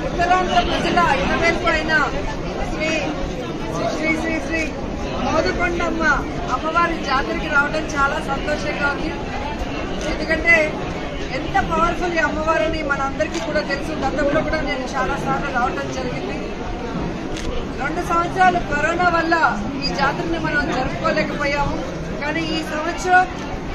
ఉత్తరాంధ్ర ప్రజల ఇలవేల్పు అయిన శ్రీ శ్రీ శ్రీ శ్రీ మోదుకొండమ్మ అమ్మవారి జాతరకి రావడం చాలా సంతోషంగా ఉంది ఎందుకంటే ఎంత పవర్ఫుల్ ఈ అమ్మవారిని మనందరికీ కూడా తెలుసు గతంలో కూడా నేను చాలా సార్లు రావడం జరిగింది రెండు సంవత్సరాలు కరోనా వల్ల ఈ జాతరని మనం జరుపుకోలేకపోయాము కానీ ఈ సంవత్సరం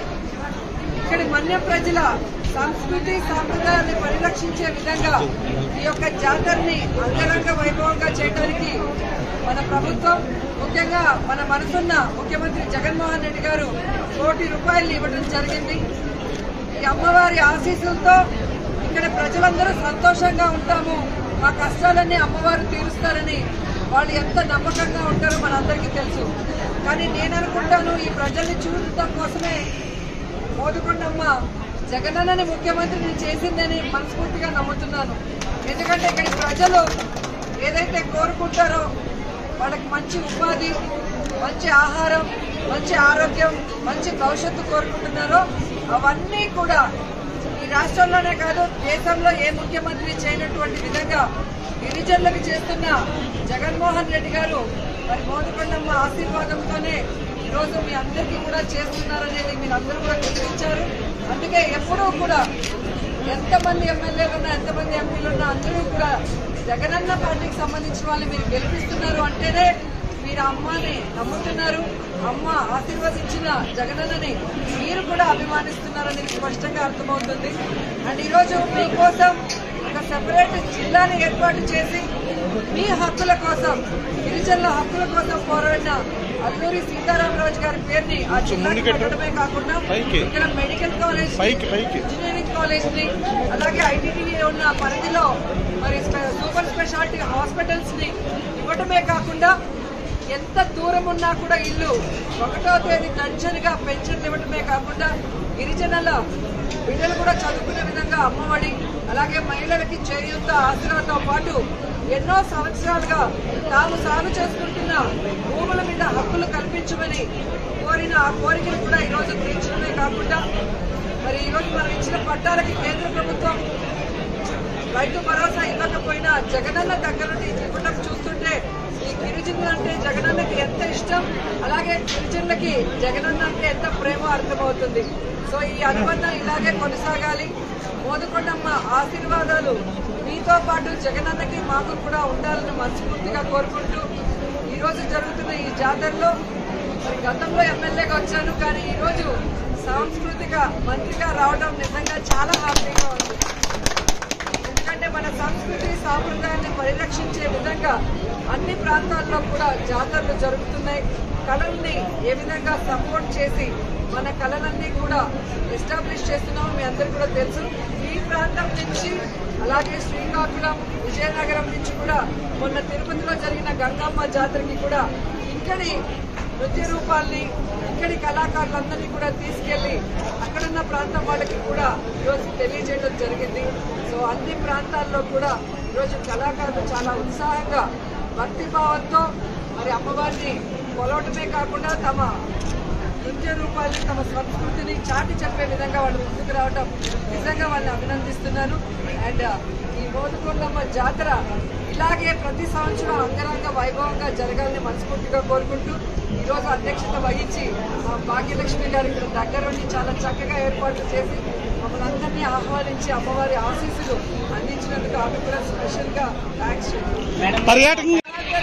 ఇక్కడి మన్య ప్రజల సంస్కృతి సాంప్రదాయాన్ని పరిరక్షించే విధంగా ఈ యొక్క జాతరని అంగరంగ వైభవంగా చేయడానికి మన ప్రభుత్వం ముఖ్యంగా మన మనసున్న ముఖ్యమంత్రి జగన్మోహన్ రెడ్డి గారు కోటి రూపాయలు ఇవ్వడం జరిగింది ఈ అమ్మవారి ఆశీస్సులతో ఇక్కడ ప్రజలందరూ సంతోషంగా ఉంటాము మా కష్టాలన్నీ అమ్మవారు తీరుస్తారని వాళ్ళు ఎంత నమ్మకంగా ఉంటారో మనందరికీ తెలుసు కానీ నేను అనుకుంటాను ఈ ప్రజల్ని చూడటం కోసమే మోదుకొండమ్మ జగనన్నని ముఖ్యమంత్రిని చేసిందని మనస్ఫూర్తిగా నమ్ముతున్నాను ఎందుకంటే ఇక్కడి ప్రజలు ఏదైతే కోరుకుంటారో వాళ్ళకి మంచి ఉపాధి మంచి ఆహారం మంచి ఆరోగ్యం మంచి భవిష్యత్తు కోరుకుంటున్నారో అవన్నీ కూడా ఈ రాష్ట్రంలోనే కాదు దేశంలో ఏ ముఖ్యమంత్రి చేయనటువంటి విధంగా గిరిజనులకు చేస్తున్న జగన్మోహన్ రెడ్డి గారు మరి మోదకొండమ్మ ఆశీర్వాదంతోనే ఈ రోజు మీ అందరికీ కూడా చేస్తున్నారనేది మీరు అందరూ కూడా గుర్తించారు అందుకే ఎప్పుడూ కూడా ఎంతమంది ఎమ్మెల్యేలు ఉన్నా ఎంతమంది ఎంపీలు ఉన్నా అందరూ కూడా జగనన్న పార్టీకి సంబంధించిన వాళ్ళు మీరు గెలిపిస్తున్నారు అంటేనే మీరు అమ్మని నమ్ముతున్నారు అమ్మ ఆశీర్వదించిన జగనన్నని మీరు కూడా అభిమానిస్తున్నారని స్పష్టంగా అర్థమవుతుంది అండ్ ఈరోజు మీకోసం ఒక సెపరేట్ జిల్లాని ఏర్పాటు చేసి మీ హక్కుల కోసం గిరిజనుల హక్కుల కోసం పోరాడిన అల్లూరి సీతారామరాజు గారి పేరుని ఆ జిల్లాకి పెట్టడమే కాకుండా ఇక్కడ మెడికల్ కాలేజ్ ఇంజనీరింగ్ కాలేజ్ ని అలాగే ఐటీడీఏ ఉన్న పరిధిలో మరి స్పె- సూపర్ స్పెషాలిటీ హాస్పిటల్స్ ని ఇవ్వటమే కాకుండా ఎంత దూరం ఉన్నా కూడా ఇల్లు ఒకటో తేదీ పెన్షన్గా పెన్షన్లు ఇవ్వటమే కాకుండా గిరిజనుల బిడ్డలు కూడా చదువుకునే విధంగా అమ్మఒడి అలాగే మహిళలకి చేయూత ఆసరాతో పాటు ఎన్నో సంవత్సరాలుగా తాము సాగు చేసుకుంటున్న భూముల మీద హక్కులు కల్పించమని కోరిన ఆ కోరికను కూడా ఈరోజు తీర్చడమే కాకుండా మరి ఈరోజు మనం ఇచ్చిన పట్టాలకి కేంద్ర ప్రభుత్వం రైతు భరోసా ఇవ్వకపోయినా జగనన్న దగ్గర నుండి ఇవ్వడం చూస్తుంటే ఈ గిరిజనులు అంటే జగనన్నకి ఎంత ఇష్టం అలాగే గిరిజనులకి జగనన్న అంటే ఎంత ప్రేమ అర్థమవుతుంది సో ఈ అనుబంధం ఇలాగే కొనసాగాలి మోదకొండమ్మ ఆశీర్వాదాలు మీతో పాటు జగనన్నకి మాకు కూడా ఉండాలని మనస్ఫూర్తిగా కోరుకుంటూ ఈ రోజు జరుగుతున్న ఈ జాతరలో మరి గతంలో ఎమ్మెల్యేగా వచ్చాను కానీ ఈ రోజు సాంస్కృతిక మంత్రిగా రావడం నిజంగా చాలా హ్యాపీగా ఉంది ఎందుకంటే మన సంస్కృతి సాంప్రదాయాన్ని పరిరక్షించే విధంగా అన్ని ప్రాంతాల్లో కూడా జాతరలు జరుగుతున్నాయి కళల్ని ఏ విధంగా సపోర్ట్ చేసి మన కళలన్నీ కూడా ఎస్టాబ్లిష్ చేస్తున్నామో మీ అందరికీ కూడా తెలుసు ఈ ప్రాంతం నుంచి అలాగే శ్రీకాకుళం విజయనగరం నుంచి కూడా మొన్న తిరుపతిలో జరిగిన గంగమ్మ జాతరకి కూడా ఇక్కడి నృత్య రూపాల్ని ఇక్కడి కళాకారులందరినీ కూడా తీసుకెళ్లి అక్కడున్న ప్రాంతం వాళ్ళకి కూడా ఈరోజు తెలియజేయడం జరిగింది సో అన్ని ప్రాంతాల్లో కూడా ఈరోజు కళాకారులు చాలా ఉత్సాహంగా భక్తిభావంతో మరి అమ్మవారిని కొలవటమే కాకుండా తమ నృత్య రూపాల్ని తమ సంస్కృతిని చాటి చెప్పే విధంగా వాళ్ళు ముందుకు రావడం నిజంగా వాళ్ళని అభినందిస్తున్నాను అండ్ ఈ మోదుకొండమ్మ జాతర ఇలాగే ప్రతి సంవత్సరం అంగరంగ వైభవంగా జరగాలని మనస్ఫూర్తిగా కోరుకుంటూ ఈ రోజు అధ్యక్షత వహించి మా భాగ్యలక్ష్మి గారు ఇక్కడ దగ్గర ఉండి చాలా చక్కగా ఏర్పాట్లు చేసి మమ్మల్ని అందరినీ ఆహ్వానించి అమ్మవారి ఆశీస్సులు అందించినందుకు ఆమె కూడా స్పెషల్ గా థ్యాంక్స్ పర్యాటకం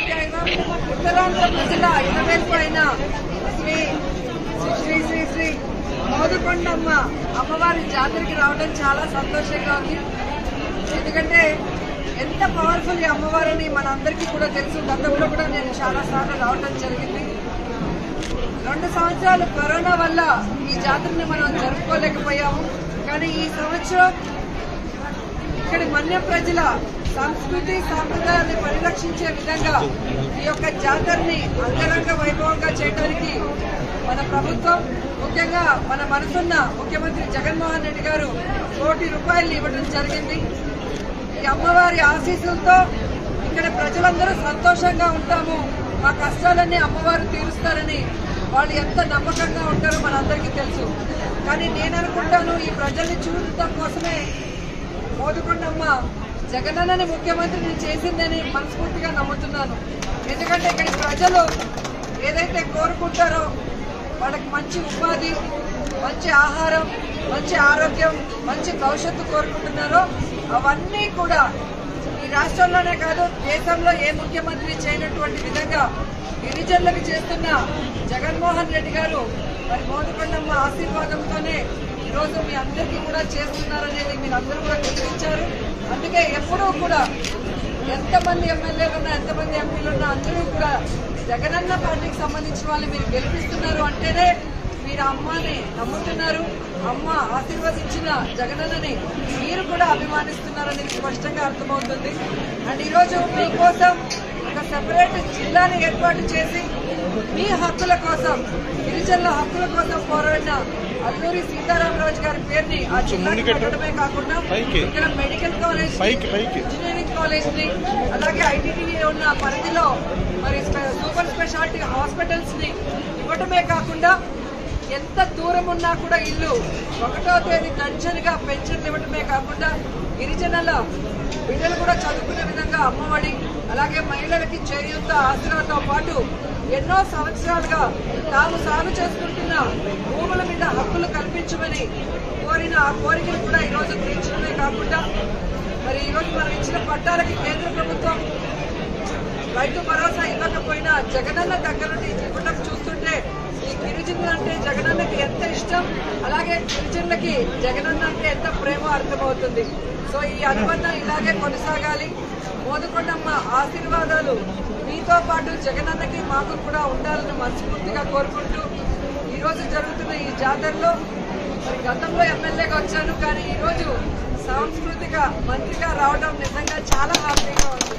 ఉత్తరాంధ్ర ప్రజల ఇలవేల్పు అయిన శ్రీ శ్రీ శ్రీ శ్రీ మోదుకొండమ్మ అమ్మవారి జాతరకి రావడం చాలా సంతోషంగా ఉంది ఎందుకంటే ఎంత పవర్ఫుల్ ఈ అమ్మవారిని మనందరికీ కూడా తెలుసు గతంలో కూడా నేను చాలా సార్లు రావడం జరిగింది రెండు సంవత్సరాలు కరోనా వల్ల ఈ జాతరని మనం జరుపుకోలేకపోయాము కానీ ఈ సంవత్సరం ఇక్కడి మన్య ప్రజల సంస్కృతి సాంప్రదాయాన్ని పరిరక్షించే విధంగా ఈ యొక్క జాతరని అంగరంగ వైభవంగా చేయడానికి మన ప్రభుత్వం ముఖ్యంగా మన మనసున్న ముఖ్యమంత్రి జగన్మోహన్ రెడ్డి గారు కోటి రూపాయలు ఇవ్వడం జరిగింది ఈ అమ్మవారి ఆశీస్సులతో ఇక్కడ ప్రజలందరూ సంతోషంగా ఉంటాము మా కష్టాలన్నీ అమ్మవారు తీరుస్తారని వాళ్ళు ఎంత నమ్మకంగా ఉంటారో మనందరికీ తెలుసు కానీ నేను అనుకుంటాను ఈ ప్రజల్ని చూడటం కోసమే మోదుకొండమ్మ జగనన్నని ముఖ్యమంత్రిని చేసిందని మనస్ఫూర్తిగా నమ్ముతున్నాను ఎందుకంటే ఇక్కడి ప్రజలు ఏదైతే కోరుకుంటారో వాళ్ళకి మంచి ఉపాధి మంచి ఆహారం మంచి ఆరోగ్యం మంచి భవిష్యత్తు కోరుకుంటున్నారో అవన్నీ కూడా ఈ రాష్ట్రంలోనే కాదు దేశంలో ఏ ముఖ్యమంత్రి చేయనటువంటి విధంగా గిరిజనులకు చేస్తున్న జగన్మోహన్ రెడ్డి గారు మరి మోదకొండమ్మ ఆశీర్వాదంతోనే ఈరోజు మీ అందరికీ కూడా చేస్తున్నారనేది మీరు అందరూ కూడా గుర్తించారు అందుకే ఎప్పుడూ కూడా ఎంతమంది ఎమ్మెల్యేలు ఉన్నా ఎంతమంది ఎంపీలు ఉన్నా అందరూ కూడా జగనన్న పార్టీకి సంబంధించిన వాళ్ళు మీరు గెలిపిస్తున్నారు అంటేనే మీరు అమ్మని నమ్ముతున్నారు అమ్మ ఆశీర్వదించిన జగనన్నని మీరు కూడా అభిమానిస్తున్నారని స్పష్టంగా అర్థమవుతుంది అండ్ ఈరోజు మీకోసం ఒక సెపరేట్ జిల్లాని ఏర్పాటు చేసి మీ హక్కుల కోసం గిరిజనుల హక్కుల కోసం పోరాడిన అల్లూరి సీతారామరాజు గారి పేరుని ఆ జిల్లాకి పెట్టడమే కాకుండా ఇక్కడ మెడికల్ కాలేజ్ ఇంజనీరింగ్ కాలేజ్ ని అలాగే ఐటీడీ ఉన్న పరిధిలో మరి స్పె- సూపర్ స్పెషాలిటీ హాస్పిటల్స్ ని ఇవ్వటమే కాకుండా ఎంత దూరం ఉన్నా కూడా ఇల్లు ఒకటో తేదీ టెన్షన్గా పెన్షన్లు ఇవ్వటమే కాకుండా గిరిజనుల బిడ్డలు కూడా చదువుకునే విధంగా అమ్మఒడి అలాగే మహిళలకి చేయూత ఆసరాతో పాటు ఎన్నో సంవత్సరాలుగా తాము సాగు చేసుకుంటున్న భూముల మీద హక్కులు కల్పించమని కోరిన ఆ కోరికలు కూడా ఈరోజు తీర్చడమే కాకుండా మరి ఈరోజు మనం ఇచ్చిన పట్టాలకి కేంద్ర ప్రభుత్వం రైతు భరోసా ఇవ్వకపోయినా జగనన్న దగ్గర నుండి ఇవ్వడం చూస్తుంటే ఈ గిరిజనులు అంటే జగనన్నకి ఎంత ఇష్టం అలాగే గిరిజనులకి జగనన్న అంటే ఎంత ప్రేమ అర్థమవుతుంది సో ఈ అనుబంధం ఇలాగే కొనసాగాలి మోదకొండమ్మ ఆశీర్వాదాలు మీతో పాటు జగనన్నకి మాకు కూడా ఉండాలని మనస్ఫూర్తిగా కోరుకుంటూ ఈ రోజు జరుగుతున్న ఈ జాతరలో మరి గతంలో ఎమ్మెల్యేగా వచ్చాను కానీ ఈ రోజు సాంస్కృతిక మంత్రిగా రావడం నిజంగా చాలా హ్యాపీగా ఉంది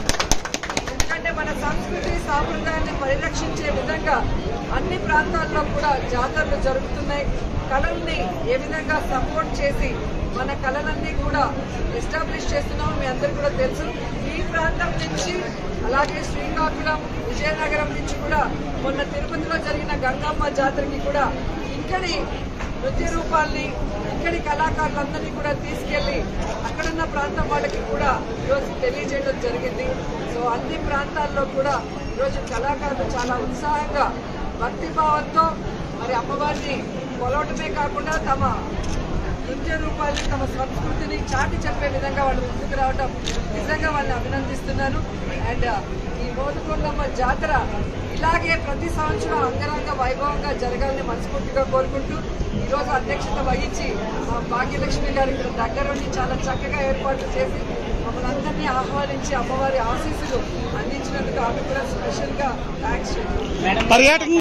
ఎందుకంటే మన సంస్కృతి సాంప్రదాయాన్ని పరిరక్షించే విధంగా అన్ని ప్రాంతాల్లో కూడా జాతరలు జరుగుతున్నాయి కళల్ని ఏ విధంగా సపోర్ట్ చేసి మన కళలన్నీ కూడా ఎస్టాబ్లిష్ చేస్తున్నాం మీ అందరికీ కూడా తెలుసు ఈ ప్రాంతం నుంచి అలాగే శ్రీకాకుళం విజయనగరం నుంచి కూడా మొన్న తిరుపతిలో జరిగిన గంగమ్మ జాతరకి కూడా ఇక్కడి నృత్య రూపాల్ని ఇక్కడి కళాకారులందరినీ కూడా తీసుకెళ్లి అక్కడున్న ప్రాంతం వాళ్ళకి కూడా ఈరోజు తెలియజేయడం జరిగింది సో అన్ని ప్రాంతాల్లో కూడా ఈరోజు కళాకారులు చాలా ఉత్సాహంగా భక్తిభావంతో మరి అమ్మవారిని కొలవటమే కాకుండా తమ నృత్య రూపాన్ని తమ సంస్కృతిని చాటి చెప్పే విధంగా వాళ్ళు ముందుకు రావడం నిజంగా వాళ్ళని అభినందిస్తున్నాను అండ్ ఈ మోదుకొండమ్మ జాతర ఇలాగే ప్రతి సంవత్సరం అంగరంగ వైభవంగా జరగాలని మనస్ఫూర్తిగా కోరుకుంటూ ఈ రోజు అధ్యక్షత వహించి మా భాగ్యలక్ష్మి గారు ఇక్కడ దగ్గరుండి చాలా చక్కగా ఏర్పాట్లు చేసి మమ్మల్ని అందరినీ ఆహ్వానించి అమ్మవారి ఆశీస్సులు అందించినందుకు ఆమె కూడా స్పెషల్ గా థ్యాంక్స్ పర్యాటకం